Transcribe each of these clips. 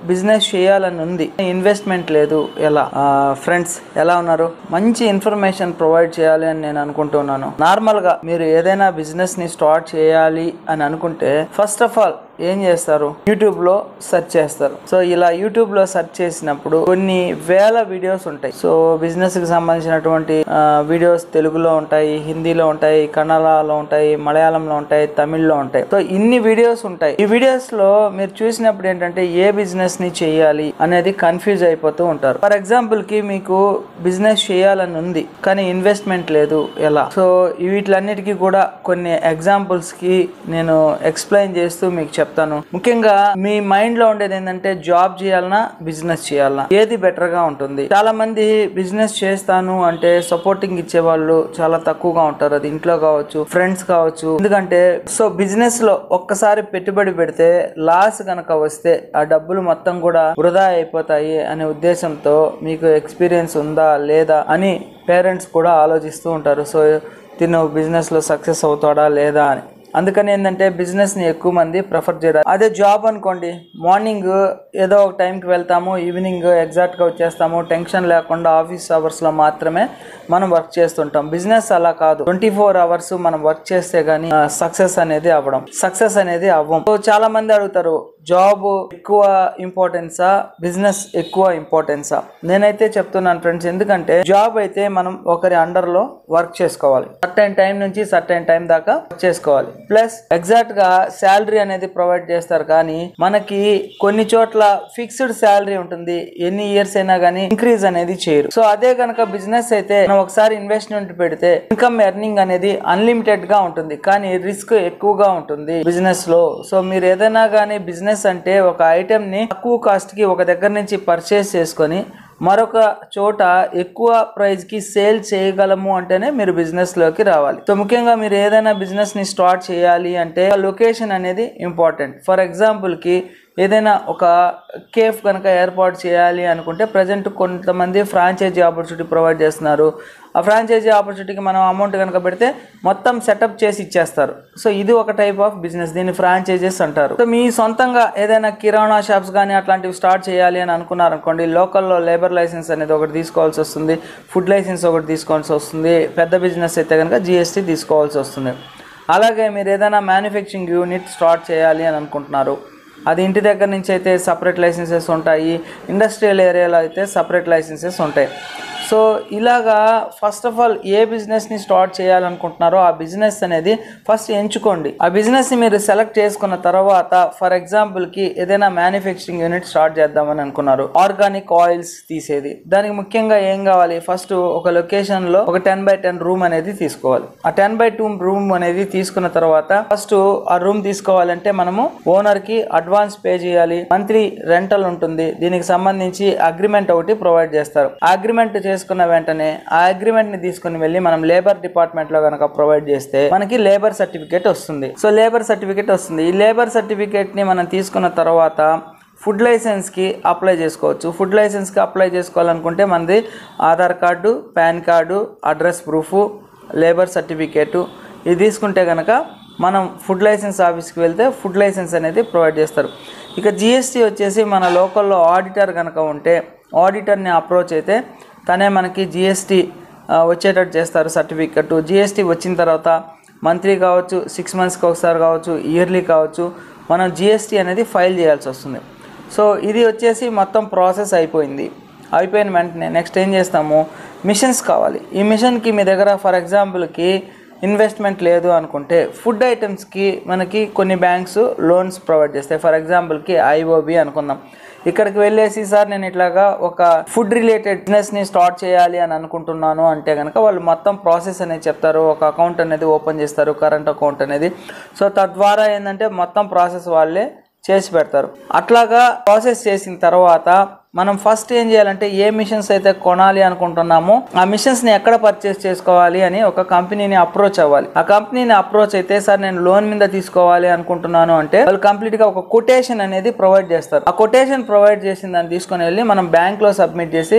business చేయాలని ఉంది investment లేదు ఎలా ఫ్రెండ్స్ ఎలా ఉన్నారు మంచి ఇన్ఫర్మేషన్ ప్రొవైడ్ చేయాలి అని నేను అనుకుంటున్నాను నార్మల్ గా మీరు ఏదైనా బిజినెస్ ని స్టార్ట్ చేయాలి అని అనుకుంటే ఫస్ట్ ఆఫ్ ఆల్ ఏం చేస్తారు యూట్యూబ్ లో సెర్చ్ చేస్తారు సో ఇలా యూట్యూబ్ లో సెర్చ్ చేసినప్పుడు కొన్ని వేల వీడియోస్ ఉంటాయి సో బిజినెస్ కి సంబంధించినటువంటి వీడియోస్ తెలుగులో ఉంటాయి హిందీలో ఉంటాయి కన్నడలో ఉంటాయి మలయాళంలో ఉంటాయి తమిళ్లో ఉంటాయి సో ఇన్ని వీడియోస్ ఉంటాయి ఈ వీడియోస్ లో మీరు చూసినప్పుడు ఏంటంటే ఏ బిజినెస్ ని చేయాలి అనేది కన్ఫ్యూజ్ అయిపోతూ ఉంటారు ఫర్ ఎగ్జాంపుల్ కి మీకు బిజినెస్ చేయాలని ఉంది కానీ ఇన్వెస్ట్మెంట్ లేదు ఎలా సో వీటిలన్నిటికీ కూడా కొన్ని ఎగ్జాంపుల్స్ కి నేను ఎక్స్ప్లెయిన్ చేస్తూ మీకు చెప్తాను ముఖ్యంగా మీ మైండ్ లో ఉండేది ఏంటంటే జాబ్ చేయాలన్నా బిజినెస్ చేయాలన్నా ఏది బెటర్ గా ఉంటుంది చాలా మంది బిజినెస్ చేస్తాను అంటే సపోర్టింగ్ ఇచ్చే వాళ్ళు చాలా తక్కువగా ఉంటారు అది ఇంట్లో కావచ్చు ఫ్రెండ్స్ కావచ్చు ఎందుకంటే సో బిజినెస్ లో ఒక్కసారి పెట్టుబడి పెడితే లాస్ కనుక వస్తే ఆ డబ్బులు మొత్తం కూడా వృధా అయిపోతాయి అనే ఉద్దేశంతో మీకు ఎక్స్పీరియన్స్ ఉందా లేదా అని పేరెంట్స్ కూడా ఆలోచిస్తూ ఉంటారు సో తిను బిజినెస్ లో సక్సెస్ అవుతాడా లేదా అని అందుకని ఏంటంటే బిజినెస్ ని ఎక్కువ మంది ప్రిఫర్ చేయరు అదే జాబ్ అనుకోండి మార్నింగ్ ఏదో ఒక టైంకి వెళ్తాము ఈవినింగ్ ఎగ్జాక్ట్ గా వచ్చేస్తాము టెన్షన్ లేకుండా ఆఫీస్ అవర్స్ లో మాత్రమే మనం వర్క్ చేస్తుంటాం బిజినెస్ అలా కాదు ట్వంటీ ఫోర్ అవర్స్ మనం వర్క్ చేస్తే గానీ సక్సెస్ అనేది అవ్వడం సక్సెస్ అనేది అవ్వం సో చాలా మంది అడుగుతారు జాబ్ ఎక్కువ ఇంపార్టెన్సా బిజినెస్ ఎక్కువ ఇంపార్టెన్సా నేనైతే చెప్తున్నాను ఫ్రెండ్స్ ఎందుకంటే జాబ్ అయితే మనం ఒకరి అండర్ లో వర్క్ చేసుకోవాలి సర్టైన్ టైం నుంచి సర్టైన్ టైం దాకా వర్క్ చేసుకోవాలి ప్లస్ ఎగ్జాక్ట్ గా శాలరీ అనేది ప్రొవైడ్ చేస్తారు కానీ మనకి కొన్ని చోట్ల ఫిక్స్డ్ శాలరీ ఉంటుంది ఎన్ని ఇయర్స్ అయినా కానీ ఇంక్రీజ్ అనేది చేయరు సో అదే కనుక బిజినెస్ అయితే మనం ఒకసారి ఇన్వెస్ట్మెంట్ పెడితే ఇన్కమ్ ఎర్నింగ్ అనేది అన్లిమిటెడ్ గా ఉంటుంది కానీ రిస్క్ ఎక్కువగా ఉంటుంది బిజినెస్ లో సో మీరు ఏదైనా కానీ బిజినెస్ అంటే ఒక ఐటెం ని తక్కువ కాస్ట్ కి ఒక దగ్గర నుంచి పర్చేస్ చేసుకొని మరొక చోట ఎక్కువ ప్రైస్ కి సేల్ చేయగలము అంటేనే మీరు బిజినెస్ లోకి రావాలి సో ముఖ్యంగా మీరు ఏదైనా బిజినెస్ ని స్టార్ట్ చేయాలి అంటే లొకేషన్ అనేది ఇంపార్టెంట్ ఫర్ ఎగ్జాంపుల్ కి ఏదైనా ఒక కేఫ్ కనుక ఏర్పాటు చేయాలి అనుకుంటే ప్రజెంట్ కొంతమంది ఫ్రాంచైజీ ఆపర్చునిటీ ప్రొవైడ్ చేస్తున్నారు ఆ ఫ్రాంచైజీ ఆపర్చునిటీకి మనం అమౌంట్ కనుక పెడితే మొత్తం సెటప్ చేసి ఇచ్చేస్తారు సో ఇది ఒక టైప్ ఆఫ్ బిజినెస్ దీన్ని ఫ్రాంచైజెస్ అంటారు సో మీ సొంతంగా ఏదైనా కిరాణా షాప్స్ కానీ అట్లాంటివి స్టార్ట్ చేయాలి అని అనుకున్నారనుకోండి లోకల్లో లేబర్ లైసెన్స్ అనేది ఒకటి తీసుకోవాల్సి వస్తుంది ఫుడ్ లైసెన్స్ ఒకటి తీసుకోవాల్సి వస్తుంది పెద్ద బిజినెస్ అయితే కనుక జిఎస్టీ తీసుకోవాల్సి వస్తుంది అలాగే మీరు ఏదైనా మ్యానుఫ్యాక్చరింగ్ యూనిట్ స్టార్ట్ చేయాలి అని అనుకుంటున్నారు అది ఇంటి దగ్గర నుంచి అయితే సపరేట్ లైసెన్సెస్ ఉంటాయి ఇండస్ట్రియల్ ఏరియాలో అయితే సపరేట్ లైసెన్సెస్ ఉంటాయి సో ఇలాగా ఫస్ట్ ఆఫ్ ఆల్ ఏ బిజినెస్ని స్టార్ట్ చేయాలనుకుంటున్నారో ఆ బిజినెస్ అనేది ఫస్ట్ ఎంచుకోండి ఆ బిజినెస్ని మీరు సెలెక్ట్ చేసుకున్న తర్వాత ఫర్ ఎగ్జాంపుల్కి ఏదైనా మ్యానుఫ్యాక్చరింగ్ యూనిట్ స్టార్ట్ చేద్దామని అనుకున్నారు ఆర్గానిక్ ఆయిల్స్ తీసేది దానికి ముఖ్యంగా ఏం కావాలి ఫస్ట్ ఒక లొకేషన్లో ఒక టెన్ బై టెన్ రూమ్ అనేది తీసుకోవాలి ఆ టెన్ బై టూ రూమ్ అనేది తీసుకున్న తర్వాత ఫస్ట్ ఆ రూమ్ తీసుకోవాలంటే మనము ఓనర్ కి అడ్వాన్స్ పే చేయాలి మంత్లీ రెంటల్ ఉంటుంది దీనికి సంబంధించి అగ్రిమెంట్ ఒకటి ప్రొవైడ్ చేస్తారు ఆ అగ్రిమెంట్ చేసుకున్న వెంటనే ఆ అగ్రిమెంట్ ని తీసుకుని వెళ్ళి మనం లేబర్ డిపార్ట్మెంట్ లో కనుక ప్రొవైడ్ చేస్తే మనకి లేబర్ సర్టిఫికేట్ వస్తుంది సో లేబర్ సర్టిఫికేట్ వస్తుంది ఈ లేబర్ సర్టిఫికేట్ ని మనం తీసుకున్న తర్వాత ఫుడ్ లైసెన్స్కి అప్లై చేసుకోవచ్చు ఫుడ్ లైసెన్స్కి అప్లై చేసుకోవాలనుకుంటే మనది Aadhaar card PAN card address proof labour certificate ఇది తీసుకుంటే కనుక మనం ఫుడ్ లైసెన్స్ ఆఫీస్కి వెళ్తే ఫుడ్ లైసెన్స్ అనేది ప్రొవైడ్ చేస్తారు ఇక జిఎస్టీ వచ్చేసి మన లోకల్లో ఆడిటర్ కనుక ఉంటే ఆడిటర్ని అప్రోచ్ అయితే తనే మనకి జిఎస్టీ వచ్చేటట్టు చేస్తారు సర్టిఫికెట్ జిఎస్టీ వచ్చిన తర్వాత మంత్లీ కావచ్చు సిక్స్ మంత్స్కి ఒకసారి కావచ్చు ఇయర్లీ కావచ్చు మనం జిఎస్టీ అనేది ఫైల్ చేయాల్సి వస్తుంది సో ఇది వచ్చేసి మొత్తం ప్రాసెస్ అయిపోయింది అయిపోయిన వెంటనే నెక్స్ట్ ఏం చేస్తాము మిషన్స్ కావాలి ఈ మిషన్కి మీ దగ్గర ఫర్ ఎగ్జాంపుల్కి ఇన్వెస్ట్మెంట్ లేదు అనుకుంటే ఫుడ్ ఐటమ్స్కి మనకి కొన్ని బ్యాంక్స్ లోన్స్ ప్రొవైడ్ చేస్తాయి ఫర్ ఎగ్జాంపుల్కి ఐఓబి అనుకుందాం ఇక్కడికి వెళ్ళేసి సార్ నేను ఇట్లాగా ఒక ఫుడ్ రిలేటెడ్ బిజినెస్ని స్టార్ట్ చేయాలి అని అనుకుంటున్నాను అంటే కనుక వాళ్ళు మొత్తం ప్రాసెస్ అనేది చెప్తారు ఒక అకౌంట్ అనేది ఓపెన్ చేస్తారు కరెంట్ అకౌంట్ అనేది సో తద్వారా ఏంటంటే మొత్తం ప్రాసెస్ వాళ్ళే చేసి పెడతారు అట్లాగా ప్రాసెస్ చేసిన తర్వాత మనం ఫస్ట్ ఏం చేయాలంటే ఏ మిషన్స్ అయితే కొనాలి అనుకుంటున్నామో ఆ మిషన్స్ ని ఎక్కడ పర్చేస్ చేసుకోవాలి అని ఒక కంపెనీని అప్రోచ్ అవ్వాలి ఆ కంపెనీని అప్రోచ్ అయితే సార్ నేను లోన్ మీద తీసుకోవాలి అనుకుంటున్నాను అంటే వాళ్ళు కంప్లీట్ గా ఒక కొటేషన్ అనేది ప్రొవైడ్ చేస్తారు ఆ కొటేషన్ ప్రొవైడ్ చేసిన దాన్ని తీసుకొని వెళ్ళి మనం బ్యాంక్ లో సబ్మిట్ చేసి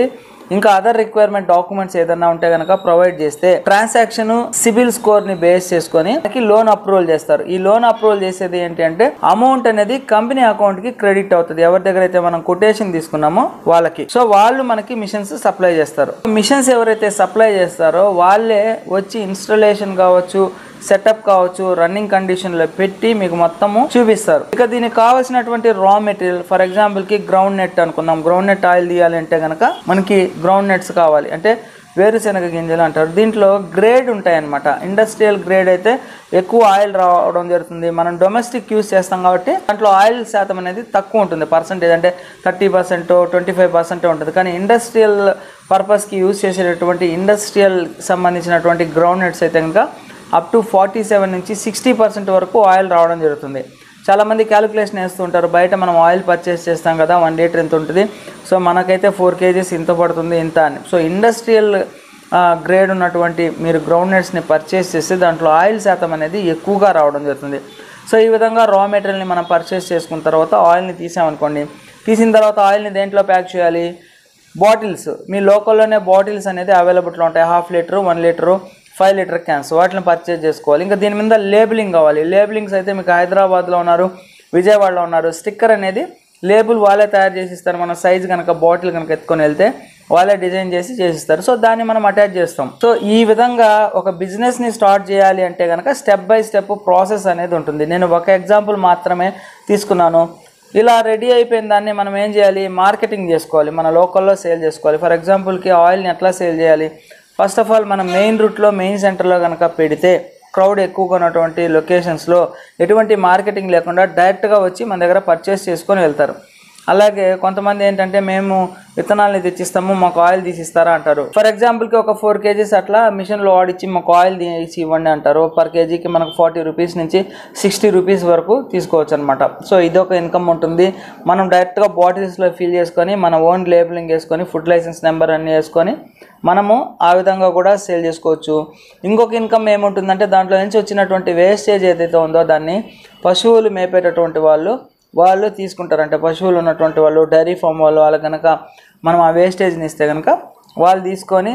ఇంకా అదర్ రిక్వైర్మెంట్ డాక్యుమెంట్స్ ఏదైనా ఉంటే కనుక ప్రొవైడ్ చేస్తే ట్రాన్సాక్షన్ సిబిల్ స్కోర్ ని బేస్ చేసుకొని మనకి లోన్ అప్రూవల్ చేస్తారు ఈ లోన్ అప్రూవల్ చేసేది ఏంటి అంటే అమౌంట్ అనేది కంపెనీ అకౌంట్ కి క్రెడిట్ అవుతుంది ఎవరి దగ్గర అయితే మనం కొటేషన్ తీసుకున్నామో వాళ్ళకి సో వాళ్ళు మనకి మిషన్స్ సప్లై చేస్తారు మిషన్స్ ఎవరైతే సప్లై చేస్తారో వాళ్ళే వచ్చి ఇన్స్టలేషన్ కావచ్చు సెటప్ కావచ్చు రన్నింగ్ కండిషన్ లో పెట్టి మీకు మొత్తము చూపిస్తారు ఇక దీనికి కావాల్సినటువంటి రా మెటీరియల్ ఫర్ ఎగ్జాంపుల్ కి గ్రౌండ్ నెట్ అనుకుందాం గ్రౌండ్ నెట్ ఆయిల్ తీయాలంటే కనుక మనకి గ్రౌండ్ నెట్స్ కావాలి అంటే వేరుశనగ గింజలు అంటారు దీంట్లో గ్రేడ్ ఉంటాయి అనమాట ఇండస్ట్రియల్ గ్రేడ్ అయితే ఎక్కువ ఆయిల్ రావడం జరుగుతుంది మనం డొమెస్టిక్ యూస్ చేస్తాం కాబట్టి దాంట్లో ఆయిల్ శాతం అనేది తక్కువ ఉంటుంది పర్సంటేజ్ అంటే thirty percent twenty five percent ఉంటుంది కానీ ఇండస్ట్రియల్ పర్పస్కి యూస్ చేసేటటువంటి ఇండస్ట్రియల్ సంబంధించినటువంటి గ్రౌండ్ నెట్స్ అయితే కనుక అప్ టు ఫార్టీ సెవెన్ నుంచి సిక్స్టీ పర్సెంట్ వరకు ఆయిల్ రావడం జరుగుతుంది చాలామంది క్యాలిక్యులేషన్ వేస్తుంటారు బయట మనం ఆయిల్ పర్చేస్ చేస్తాం కదా వన్ లీటర్ ఎంత ఉంటుంది సో మనకైతే ఫోర్ కేజీస్ ఇంత పడుతుంది ఇంత అని సో ఇండస్ట్రియల్ గ్రేడ్ ఉన్నటువంటి మీరు గ్రౌండ్ నట్స్ని పర్చేస్ చేస్తే దాంట్లో ఆయిల్ శాతం అనేది ఎక్కువగా రావడం జరుగుతుంది సో ఈ విధంగా రా మెటీరియల్ని మనం పర్చేస్ చేసుకున్న తర్వాత ఆయిల్ని తీసామనుకోండి తీసిన తర్వాత ఆయిల్ని దేంట్లో ప్యాక్ చేయాలి బాటిల్స్ మీ లోకల్లోనే బాటిల్స్ అనేది అవైలబుల్లో ఉంటాయి half litre one litre five litre cans వాటిని పర్చేజ్ చేసుకోవాలి ఇంకా దీని మీద లేబులింగ్ కావాలి లేబులింగ్స్ అయితే మీకు హైదరాబాద్లో ఉన్నారు విజయవాడలో ఉన్నారు స్టిక్కర్ అనేది లేబుల్ వాళ్ళే తయారు చేసి ఇస్తారు మన సైజ్ కనుక బాటిల్ కనుక ఎత్తుకొని వెళ్తే వాళ్ళే డిజైన్ చేసి చేసిస్తారు సో దాన్ని మనం అటాచ్ చేస్తాం సో ఈ విధంగా ఒక బిజినెస్ని స్టార్ట్ చేయాలి అంటే కనుక స్టెప్ బై స్టెప్ ప్రాసెస్ అనేది ఉంటుంది నేను ఒక ఎగ్జాంపుల్ మాత్రమే తీసుకున్నాను ఇలా రెడీ అయిపోయిన దాన్ని మనం ఏం చేయాలి మార్కెటింగ్ చేసుకోవాలి మన లోకల్లో సేల్ చేసుకోవాలి ఫర్ ఎగ్జాంపుల్కి ఆయిల్ని ఎట్లా సేల్ చేయాలి ఫస్ట్ ఆఫ్ ఆల్ మనం మెయిన్ రూట్లో మెయిన్ సెంటర్లో కనుక పెడితే క్రౌడ్ ఎక్కువగా ఉన్నటువంటి లొకేషన్స్లో ఎటువంటి మార్కెటింగ్ లేకుండా డైరెక్ట్గా వచ్చి మన దగ్గర పర్చేస్ చేసుకొని వెళ్తారు అలాగే కొంతమంది ఏంటంటే మేము విత్తనాలని తెచ్చిస్తాము మాకు ఆయిల్ తీసిస్తారా అంటారు ఫర్ ఎగ్జాంపుల్కి ఒక ఫోర్ కేజీస్ అట్లా మిషన్లో ఆడిచ్చి మాకు ఆయిల్ తీసి ఇవ్వండి అంటారు పర్ కేజీకి మనకు ఫార్టీ రూపీస్ నుంచి సిక్స్టీ రూపీస్ వరకు తీసుకోవచ్చు అనమాట సో ఇదొక ఇన్కమ్ ఉంటుంది మనం డైరెక్ట్గా బాటిల్స్లో ఫిల్ చేసుకొని మన ఓన్ లేబులింగ్ వేసుకొని ఫుడ్ లైసెన్స్ నెంబర్ అన్నీ వేసుకొని మనము ఆ విధంగా కూడా సేల్ చేసుకోవచ్చు ఇంకొక ఇన్కమ్ ఏముంటుందంటే దాంట్లో నుంచి వచ్చినటువంటి వేస్టేజ్ ఏదైతే ఉందో దాన్ని పశువులు మేపేటటువంటి వాళ్ళు వాళ్ళు తీసుకుంటారు అంటే పశువులు ఉన్నటువంటి వాళ్ళు డైరీ ఫామ్ వాళ్ళు వాళ్ళకి కనుక మనం ఆ వేస్టేజ్ని ఇస్తే కనుక వాళ్ళు తీసుకొని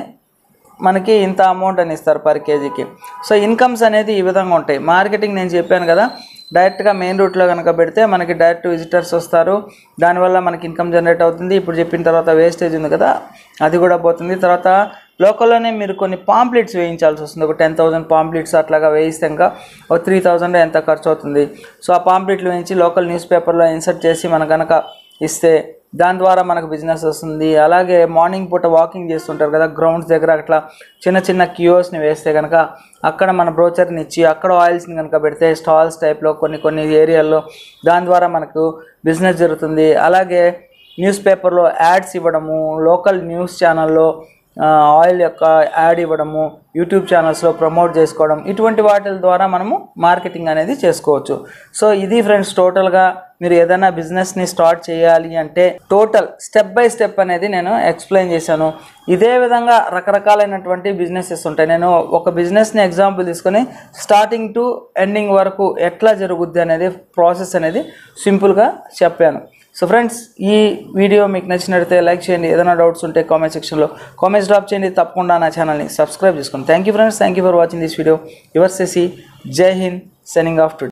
మనకి ఇంత అమౌంట్ అని ఇస్తారు పర్ కేజీకి సో ఇన్కమ్స్ అనేది ఈ విధంగా ఉంటాయి మార్కెటింగ్ నేను చెప్పాను కదా డైరెక్ట్గా మెయిన్ రూట్లో కనుక పెడితే మనకి డైరెక్ట్ విజిటర్స్ వస్తారు దానివల్ల మనకి ఇన్కమ్ జనరేట్ అవుతుంది ఇప్పుడు చెప్పిన తర్వాత వేస్టేజ్ ఉంది కదా అది కూడా పోతుంది తర్వాత లోకల్లోనే మీరు కొన్ని పాంప్లెట్స్ వేయించాల్సి వస్తుంది ఒక టెన్ థౌసండ్ పాంప్లెట్స్ అట్లాగా వేయిస్తే ఇంకా ఒక త్రీ థౌజండ్ ఎంత ఖర్చు అవుతుంది సో ఆ పాంప్లెట్లు వేయించి లోకల్ న్యూస్ పేపర్లో ఇన్సర్ట్ చేసి మన కనుక ఇస్తే దాని ద్వారా మనకు బిజినెస్ వస్తుంది అలాగే మార్నింగ్ పూట వాకింగ్ చేస్తుంటారు కదా గ్రౌండ్స్ దగ్గర అట్లా చిన్న చిన్న క్యూస్ని వేస్తే కనుక అక్కడ మన బ్రోచర్ని ఇచ్చి అక్కడ ఆయిల్స్ని కనుక పెడితే స్టాల్స్ టైప్లో కొన్ని కొన్ని ఏరియాల్లో దాని ద్వారా మనకు బిజినెస్ జరుగుతుంది అలాగే న్యూస్ పేపర్లో యాడ్స్ ఇవ్వడము లోకల్ న్యూస్ ఛానల్లో ఆ, ఆయిల్ యొక్క యాడ్ ఇవ్వడము యూట్యూబ్ ఛానల్స్లో ప్రమోట్ చేసుకోవడం ఇటువంటి వాటి ద్వారా మనము మార్కెటింగ్ అనేది చేసుకోవచ్చు సో ఇది ఫ్రెండ్స్ టోటల్గా మీరు ఏదైనా బిజినెస్ని స్టార్ట్ చేయాలి అంటే టోటల్ స్టెప్ బై స్టెప్ అనేది నేను ఎక్స్ప్లెయిన్ చేశాను ఇదే విధంగా రకరకాలైనటువంటి బిజినెసెస్ ఉంటాయి నేను ఒక బిజినెస్ని ఎగ్జాంపుల్ తీసుకొని స్టార్టింగ్ టు ఎండింగ్ వరకు ఎట్లా జరుగుద్ది అనేది ప్రాసెస్ అనేది సింపుల్గా చెప్పాను సో ఫ్రెండ్స్ ఈ వీడియో మీకు నచ్చినట్లయితే లైక్ చేయండి ఏదైనా డౌట్స్ ఉంటే కామెంట్ సెక్షన్లో కామెంట్స్ డ్రాప్ చేయండి తప్పకుండా నా ఛానల్ని సబ్స్క్రైబ్ చేసుకోండి thank you friends thank you for watching this video your సెసి జై హింద్ సెనింగ్ ఆఫ్ టు